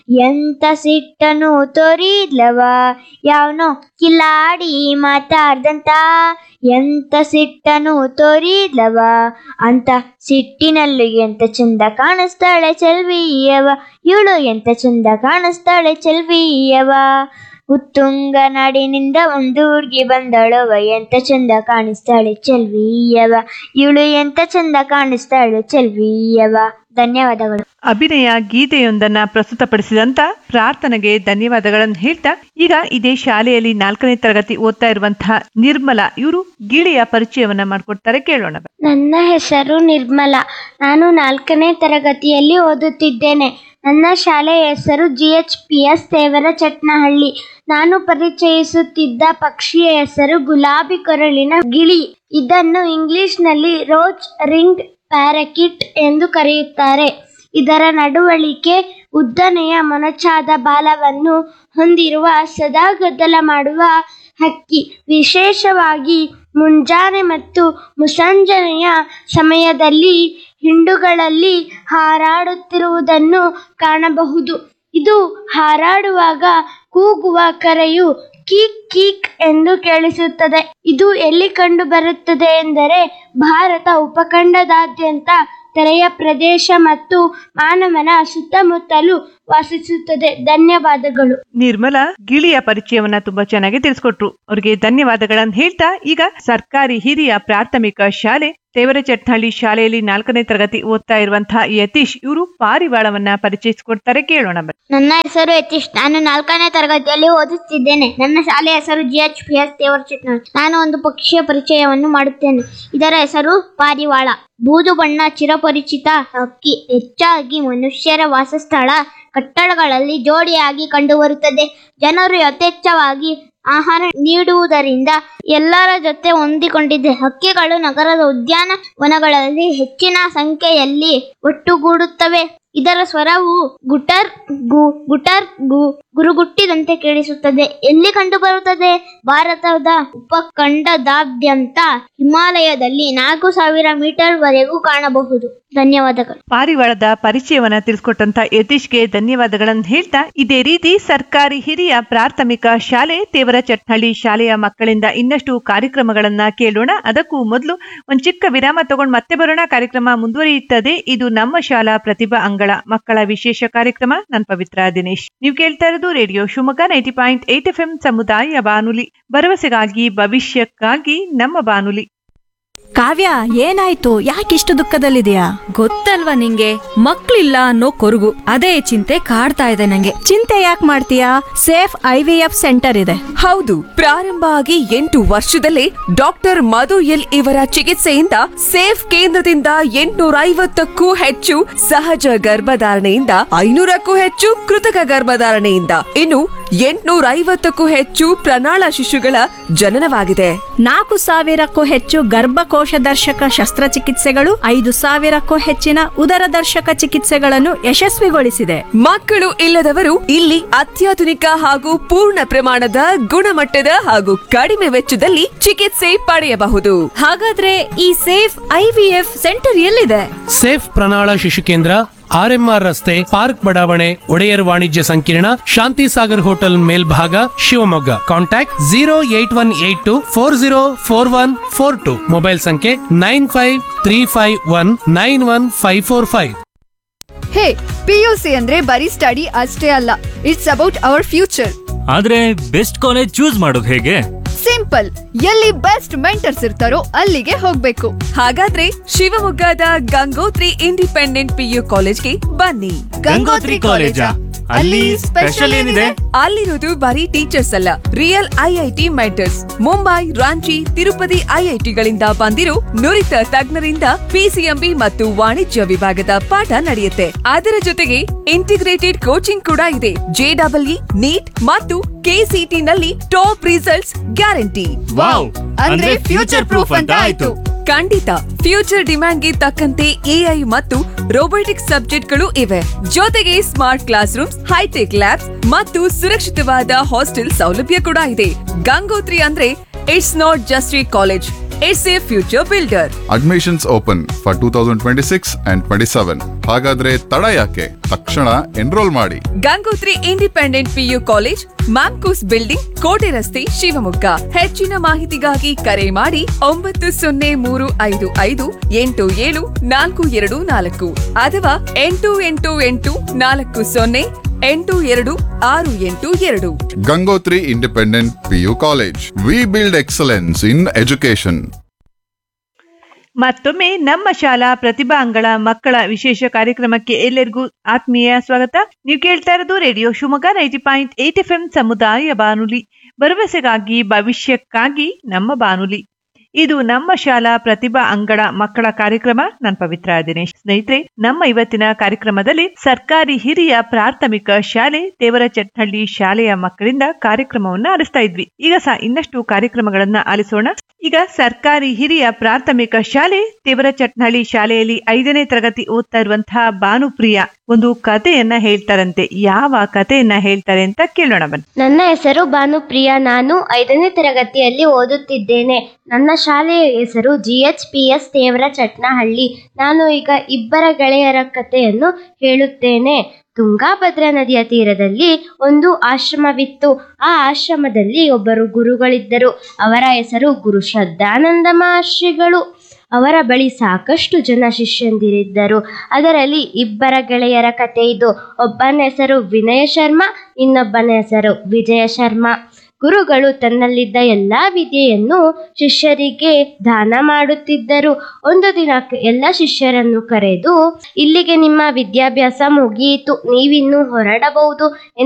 ಎಂತ ಸಿಟ್ಟನು ತೋರಿದ್ಲವ ಯಾವನೋ ಕಿಲಾಡಿ ಮಾತಾಡ್ದಂತ ಎಂತ ಸಿಟ್ಟನು ತೋರಿದ್ಲವ ಅಂತ ಸಿಟ್ಟಿನಲ್ಲೂ ಎಂತ ಚಂದ ಕಾಣಿಸ್ತಾಳೆ ಚೆಲ್ವಿಯವ ಇವಳು ಎಂತ ಚಂದ ಕಾಣಿಸ್ತಾಳೆ ಚೆಲ್ವಿಯವ ಉತ್ತುಂಗ ನಾಡಿನಿಂದ ಒಂದು ಹುಡ್ಗಿ ಬಂದಳವ ಎಂತ ಚಂದ ಕಾಣಿಸ್ತಾಳೆ ಚೆಲ್ವಿಯವ ಇವಳು ಎಂತ ಚಂದ ಕಾಣಿಸ್ತಾಳೆ ಚೆಲ್ವಿಯವ ಧನ್ಯವಾದಗಳು ಅಭಿನಯ ಗೀತೆಯೊಂದನ್ನ ಪ್ರಸ್ತುತಪಡಿಸಿದಂತ ಪ್ರಾರ್ಥನೆಗೆ ಧನ್ಯವಾದಗಳನ್ನು ಹೇಳ್ತಾ ಈಗ ಇದೇ ಶಾಲೆಯಲ್ಲಿ ನಾಲ್ಕನೇ ತರಗತಿ ಓದ್ತಾ ಇರುವಂತಹ ನಿರ್ಮಲಾ ಇವರು ಗಿಳಿಯ ಪರಿಚಯವನ್ನ ಮಾಡ್ಕೊಡ್ತಾರೆ ಕೇಳೋಣ ನನ್ನ ಹೆಸರು ನಿರ್ಮಲಾ ನಾನು ನಾಲ್ಕನೇ ತರಗತಿಯಲ್ಲಿ ಓದುತ್ತಿದ್ದೇನೆ ನನ್ನ ಶಾಲೆಯ ಹೆಸರು ಜಿ ಎಚ್ ಪಿ ಎಸ್ ದೇವರ ಚಟ್ನಹಳ್ಳಿ ನಾನು ಪರಿಚಯಿಸುತ್ತಿದ್ದ ಪಕ್ಷಿಯ ಹೆಸರು ಗುಲಾಬಿ ಕೊರಳಿನ ಗಿಳಿ ಇದನ್ನು ಇಂಗ್ಲಿಷ್ನಲ್ಲಿ ರೋಜ್ ರಿಂಗ್ ಪ್ಯಾರಕಿಟ್ ಎಂದು ಕರೆಯುತ್ತಾರೆ ಇದರ ನಡವಳಿಕೆ ಉದ್ದನೆಯ ಮೊನಚಾದ ಬಾಲವನ್ನು ಹೊಂದಿರುವ ಸದಾ ಗದ್ದಲ ಮಾಡುವ ಹಕ್ಕಿ ವಿಶೇಷವಾಗಿ ಮುಂಜಾನೆ ಮತ್ತು ಮುಸಂಜನೆಯ ಸಮಯದಲ್ಲಿ ಹಿಂಡುಗಳಲ್ಲಿ ಹಾರಾಡುತ್ತಿರುವುದನ್ನು ಕಾಣಬಹುದು ಇದು ಹಾರಾಡುವಾಗ ಕೂಗುವ ಕರೆಯು ಕೀಕ್ ಕೀಕ್ ಎಂದು ಕೇಳಿಸುತ್ತದೆ ಇದು ಎಲ್ಲಿ ಕಂಡು ಬರುತ್ತದೆ ಎಂದರೆ ಭಾರತ ಉಪಖಂಡದಾದ್ಯಂತ ತೆರೆಯ ಪ್ರದೇಶ ಮತ್ತು ಮಾನವನ ಸುತ್ತಮುತ್ತಲೂ ವಾಸಿಸುತ್ತದೆ ಧನ್ಯವಾದಗಳು ನಿರ್ಮಲಾ ಗಿಳಿಯ ಪರಿಚಯವನ್ನ ತುಂಬಾ ಚೆನ್ನಾಗಿ ತಿಳಿಸ್ಕೊಟ್ರು ಅವ್ರಿಗೆ ಧನ್ಯವಾದಗಳನ್ನು ಹೇಳ್ತಾ ಈಗ ಸರ್ಕಾರಿ ಹಿರಿಯ ಪ್ರಾಥಮಿಕ ಶಾಲೆ ತೇವರಚಟ್ನಹಳ್ಳಿ ಶಾಲೆಯಲ್ಲಿ ನಾಲ್ಕನೇ ತರಗತಿ ಓದ್ತಾ ಇರುವಂತಹ ಯತೀಶ್ ಇವರು ಪಾರಿವಾಳವನ್ನ ಪರಿಚಯಿಸಿಕೊಡ್ತಾರೆ ಕೇಳೋಣ ಬನ್ನಿ. ನನ್ನ ಹೆಸರು ಯತೀಶ್ ನಾನು ನಾಲ್ಕನೇ ತರಗತಿಯಲ್ಲಿ ಓದುತ್ತಿದ್ದೇನೆ ನನ್ನ ಶಾಲೆಯ ಹೆಸರು G H P S Devarachitnahalli ನಾನು ಒಂದು ಪಕ್ಷಿಯ ಪರಿಚಯವನ್ನು ಮಾಡುತ್ತೇನೆ ಇದರ ಹೆಸರು ಪಾರಿವಾಳ ಬೂದು ಬಣ್ಣ ಚಿರಪರಿಚಿತ ಹಕ್ಕಿ ಹೆಚ್ಚಾಗಿ ಮನುಷ್ಯರ ವಾಸಸ್ಥಳ ಕಟ್ಟಡಗಳಲ್ಲಿ ಜೋಡಿಯಾಗಿ ಕಂಡುಬರುತ್ತದೆ ಜನರು ಯಥೇಚ್ಛವಾಗಿ ಆಹಾರ ನೀಡುವುದರಿಂದ ಎಲ್ಲರ ಜೊತೆ ಹೊಂದಿಕೊಂಡಿದೆ ಹಕ್ಕಿಗಳು ನಗರದ ಉದ್ಯಾನವನಗಳಲ್ಲಿ ಹೆಚ್ಚಿನ ಸಂಖ್ಯೆಯಲ್ಲಿ ಒಟ್ಟುಗೂಡುತ್ತವೆ ಇದರ ಸ್ವರವು ಗುಟರ್ ಗು ಗುಟರ್ ಗು ಗುರುಗುಟ್ಟಿದಂತೆ ಕೇಳಿಸುತ್ತದೆ ಎಲ್ಲಿ ಕಂಡುಬರುತ್ತದೆ ಭಾರತದ ಉಪಖಂಡದಾದ್ಯಂತ ಹಿಮಾಲಯದಲ್ಲಿ ನಾಲ್ಕು ಸಾವಿರ ಮೀಟರ್ ವರೆಗೂ ಕಾಣಬಹುದು ಧನ್ಯವಾದಗಳು ಪಾರಿವಾಳದ ಪರಿಚಯವನ್ನ ತಿಳಿಸ್ಕೊಟ್ಟಂತ ಯತೀಶ್ಗೆ ಧನ್ಯವಾದಗಳನ್ನು ಹೇಳ್ತಾ ಇದೇ ರೀತಿ ಸರ್ಕಾರಿ ಹಿರಿಯ ಪ್ರಾಥಮಿಕ ಶಾಲೆ ತೇವರಚಟ್ನಹಳ್ಳಿ ಶಾಲೆಯ ಮಕ್ಕಳಿಂದ ಇನ್ನಷ್ಟು ಕಾರ್ಯಕ್ರಮಗಳನ್ನ ಕೇಳೋಣ ಅದಕ್ಕೂ ಮೊದಲು ಒಂದ್ ಚಿಕ್ಕ ವಿರಾಮ ತಗೊಂಡು ಮತ್ತೆ ಬರೋಣ ಕಾರ್ಯಕ್ರಮ ಮುಂದುವರಿಯುತ್ತದೆ ಇದು ನಮ್ಮ ಶಾಲಾ ಪ್ರತಿಭಾ ಅಂಗಳ ಮಕ್ಕಳ ವಿಶೇಷ ಕಾರ್ಯಕ್ರಮ ನಾನ್ ಪವಿತ್ರ ದಿನೇಶ್ ನೀವು ಕೇಳ್ತಾ ಇರೋದು radio Shivamogga ninety point eight F M ಸಮುದಾಯ ಬಾನುಲಿ ಭರವಸೆಗಾಗಿ ಭವಿಷ್ಯಕ್ಕಾಗಿ ನಮ್ಮ ಬಾನುಲಿ ಕಾವ್ಯ ಏನಾಯ್ತು ಯಾಕಿಷ್ಟು ದುಃಖದಲ್ಲಿದೆಯಾ ಗೊತ್ತಲ್ವಾ ನಿಂಗೆ ಮಕ್ಳಿಲ್ಲ ಅನ್ನೋ ಕೊರಗು ಅದೇ ಚಿಂತೆ ಕಾಡ್ತಾ ಇದೆ ನಂಗೆ ಚಿಂತೆ ಯಾಕೆ ಮಾಡ್ತೀಯಾ safe I V F centre ಇದೆ ಹೌದು ಪ್ರಾರಂಭ ಆಗಿ ಎಂಟು ವರ್ಷದಲ್ಲೇ ಡಾಕ್ಟರ್ ಮಧು ಎಲ್ ಇವರ ಚಿಕಿತ್ಸೆಯಿಂದ ಸೇಫ್ ಕೇಂದ್ರದಿಂದ ಎಂಟುನೂರ ಐವತ್ತಕ್ಕೂ ಹೆಚ್ಚು ಸಹಜ ಗರ್ಭಧಾರಣೆಯಿಂದ ಐನೂರಕ್ಕೂ ಹೆಚ್ಚು ಕೃತಕ ಗರ್ಭಧಾರಣೆಯಿಂದ ಇನ್ನು ಎಂಟುನೂರ ಐವತ್ತಕ್ಕೂ ಹೆಚ್ಚು ಪ್ರಣಾಳ ಶಿಶುಗಳ ಜನನವಾಗಿದೆ ನಾಲ್ಕು ಸಾವಿರಕ್ಕೂ ಹೆಚ್ಚು ಗರ್ಭಕೋಶ ದರ್ಶಕ ಶಸ್ತ್ರಚಿಕಿತ್ಸೆಗಳು ಐದು ಸಾವಿರಕ್ಕೂ ಹೆಚ್ಚಿನ ಉದರ ದರ್ಶಕ ಚಿಕಿತ್ಸೆಗಳನ್ನು ಯಶಸ್ವಿಗೊಳಿಸಿದೆ ಮಕ್ಕಳು ಇಲ್ಲದವರು ಇಲ್ಲಿ ಅತ್ಯಾಧುನಿಕ ಹಾಗೂ ಪೂರ್ಣ ಪ್ರಮಾಣದ ಗುಣಮಟ್ಟದ ಹಾಗೂ ಕಡಿಮೆ ವೆಚ್ಚದಲ್ಲಿ ಚಿಕಿತ್ಸೆ ಪಡೆಯಬಹುದು ಹಾಗಾದ್ರೆ ಈ ಸೇಫ್ ಐವಿಎಫ್ ಸೆಂಟರ್ ಎಲ್ಲಿದೆ ಸೇಫ್ ಪ್ರಣಾಳ ಶಿಶು ಕೇಂದ್ರ ಆರ್ಎಂಆರ್ ರಸ್ತೆ ಪಾರ್ಕ್ ಬಡಾವಣೆ ಒಡೆಯರ್ ವಾಣಿಜ್ಯ ಸಂಕೀರ್ಣ ಶಾಂತಿ ಸಾಗರ್ ಹೋಟೆಲ್ ಮೇಲ್ಭಾಗ Shivamogga contact zero eight one eight two four zero four one four two mobile ಸಂಖ್ಯೆ nine five three five one nine one five four five hey PUC ಅಂದ್ರೆ ಬರೀ ಸ್ಟಡಿ ಅಷ್ಟೇ ಅಲ್ಲ ಇಟ್ಸ್ ಅಬೌಟ್ ಅವರ್ ಫ್ಯೂಚರ್ ಆದ್ರೆ best college choose ಮಾಡೋದು ಹೇಗೆ simple ಎಲ್ಲಿ best mentors ಇರ್ತಾರೋ ಅಲ್ಲಿಗೆ ಹೋಗ್ಬೇಕು ಹಾಗಾದ್ರೆ ಶಿವಮೊಗ್ಗದ ಗಂಗೋತ್ರಿ ಇಂಡಿಪೆಂಡೆಂಟ್ ಪಿಯು ಕಾಲೇಜ್ಗೆ ಬನ್ನಿ ಗಂಗೋತ್ರಿ ಕಾಲೇಜಾ? ಅಲ್ಲಿ ಸ್ಪೆಷಲ್ ಏನಿದೆ? ಅಲ್ಲಿರೋದು ಬರೀ ಟೀಚರ್ಸ್ ಅಲ್ಲ real IIT mentors Mumbai Ranchi Tirupati ಐಐಟಿಗಳಿಂದ ಬಂದಿರೋ ನುರಿತ ತಜ್ಞರಿಂದ ಪಿಸಿಎಂಬಿ ಮತ್ತು ವಾಣಿಜ್ಯ ವಿಭಾಗದ ಪಾಠ ನಡೆಯುತ್ತೆ ಅದರ ಜೊತೆಗೆ ಇಂಟಿಗ್ರೇಟೆಡ್ ಕೋಚಿಂಗ್ ಕೂಡ ಇದೆ ಜೆಡಬ್ಲ್ಇ ನೀಟ್ ಮತ್ತು ಕೆಸಿಟಿ ನಲ್ಲಿ ಟಾಪ್ ರಿಸಲ್ಟ್ಸ್ ಗ್ಯಾರಂಟಿ ವಾವ್ ಅಂದ್ರೆ ಫ್ಯೂಚರ್ ಪ್ರೂಫ್ ಅಂತ ಆಯ್ತು ಖಂಡಿತ ಫ್ಯೂಚರ್ ಡಿಮ್ಯಾಂಡ್ಗೆ ತಕ್ಕಂತೆ ಎಐ ಮತ್ತು ರೋಬೋಟಿಕ್ಸ್ ಸಬ್ಜೆಕ್ಟ್ಗಳು ಇವೆ ಜೊತೆಗೆ smart class rooms hi-tech labs ಮತ್ತು ಸುರಕ್ಷಿತವಾದ ಹಾಸ್ಟೆಲ್ ಸೌಲಭ್ಯ ಕೂಡ ಇದೆ ಗಂಗೋತ್ರಿ ಅಂದ್ರೆ it's not just a college it's a future builder admissions open for two thousand twenty six and twenty seven ಹಾಗಾದ್ರೆ ತಡ ಯಾಕೆ ತಕ್ಷಣ ಎನ್ರೋಲ್ ಮಾಡಿ Gangotri independent PU college MAMCOS building ಕೋಟೆ ರಸ್ತೆ ಶಿವಮೊಗ್ಗ ಹೆಚ್ಚಿನ ಮಾಹಿತಿಗಾಗಿ ಕರೆ ಮಾಡಿ ಒಂಬತ್ತು ಸೊನ್ನೆ ಮೂರು ಐದು ಐದು ಎಂಟು ಏಳು ನಾಲ್ಕು ಎರಡು ನಾಲ್ಕು ಅಥವಾ ಎಂಟು ಎಂಟು ಎಂಟು ನಾಲ್ಕು ಸೊನ್ನೆ ಎಂಟು ಎರಡು ಆರು ಎಂಟು ಎರಡು Gangotri independent PU college we build excellence in education ಮತ್ತೊಮ್ಮೆ ನಮ್ಮ ಶಾಲಾ ಪ್ರತಿಭಾಂಗಳ ಮಕ್ಕಳ ವಿಶೇಷ ಕಾರ್ಯಕ್ರಮಕ್ಕೆ ಎಲ್ಲರಿಗೂ ಆತ್ಮೀಯ ಸ್ವಾಗತ ನೀವು ಕೇಳ್ತಾ ಇರೋದು radio Shivamogga ninety point eight F M ಸಮುದಾಯ ಬಾನುಲಿ ಭರವಸೆಗಾಗಿ ಭವಿಷ್ಯಕ್ಕಾಗಿ ನಮ್ಮ ಬಾನುಲಿ ಇದು ನಮ್ಮ ಶಾಲಾ ಪ್ರತಿಭಾ ಅಂಗಳ ಮಕ್ಕಳ ಕಾರ್ಯಕ್ರಮ ನಾನು ಪವಿತ್ರ ದಿನೇಶ್ ಸ್ನೇಹಿತರೆ ನಮ್ಮ ಇವತ್ತಿನ ಕಾರ್ಯಕ್ರಮದಲ್ಲಿ ಸರ್ಕಾರಿ ಹಿರಿಯ ಪ್ರಾಥಮಿಕ ಶಾಲೆ ದೇವರಚಟ್ನಹಳ್ಳಿ ಶಾಲೆಯ ಮಕ್ಕಳಿಂದ ಕಾರ್ಯಕ್ರಮವನ್ನ ಆಲಿಸ್ತಾ ಇದ್ವಿ ಈಗ ಸಹ ಇನ್ನಷ್ಟು ಕಾರ್ಯಕ್ರಮಗಳನ್ನ ಆಲಿಸೋಣ ಈಗ ಸರ್ಕಾರಿ ಹಿರಿಯ ಪ್ರಾಥಮಿಕ ಶಾಲೆ ದೇವರಚಟ್ನಹಳ್ಳಿ ಶಾಲೆಯಲ್ಲಿ ಐದನೇ ತರಗತಿ ಓದ್ತಾ ಇರುವಂತಹ ಭಾನುಪ್ರಿಯ ಒಂದು ಕಥೆಯನ್ನ ಹೇಳ್ತಾರಂತೆ ಯಾವ ಕಥೆಯನ್ನ ಹೇಳ್ತಾರೆ ಅಂತ ಕೇಳೋಣ ಬನ್ನಿ ನನ್ನ ಹೆಸರು ಭಾನುಪ್ರಿಯ ನಾನು ಐದನೇ ತರಗತಿಯಲ್ಲಿ ಓದುತ್ತಿದ್ದೇನೆ ನನ್ನ ಶಾಲೆಯ ಹೆಸರು ಜಿ ಎಚ್ ಪಿ ಎಸ್ ದೇವರ ಚಟ್ನಹಳ್ಳಿ ನಾನು ಈಗ ಇಬ್ಬರ ಗೆಳೆಯರ ಕಥೆಯನ್ನು ಹೇಳುತ್ತೇನೆ ತುಂಗಾಭದ್ರಾ ನದಿಯ ತೀರದಲ್ಲಿ ಒಂದು ಆಶ್ರಮವಿತ್ತು ಆ ಆಶ್ರಮದಲ್ಲಿ ಒಬ್ಬರು ಗುರುಗಳಿದ್ದರು ಅವರ ಹೆಸರು ಗುರು ಶ್ರದ್ಧಾನಂದ ಮಹರ್ಷಿಗಳು ಅವರ ಬಳಿ ಸಾಕಷ್ಟು ಜನ ಶಿಷ್ಯಂದಿರಿದ್ದರು ಅದರಲ್ಲಿ ಇಬ್ಬರ ಗೆಳೆಯರ ಕಥೆ ಇದು ಒಬ್ಬನ ಹೆಸರು ವಿನಯ ಶರ್ಮಾ ಇನ್ನೊಬ್ಬನ ಹೆಸರು ವಿಜಯ ಶರ್ಮಾ ಗುರುಗಳು ತನ್ನಲ್ಲಿದ್ದ ಎಲ್ಲ ವಿದ್ಯೆಯನ್ನು ಶಿಷ್ಯರಿಗೆ ದಾನ ಮಾಡುತ್ತಿದ್ದರು ಒಂದು ದಿನ ಎಲ್ಲ ಶಿಷ್ಯರನ್ನು ಕರೆದು ಇಲ್ಲಿಗೆ ನಿಮ್ಮ ವಿದ್ಯಾಭ್ಯಾಸ ಮುಗಿಯಿತು ನೀವಿನ್ನು ಹೊರಡಬಹುದು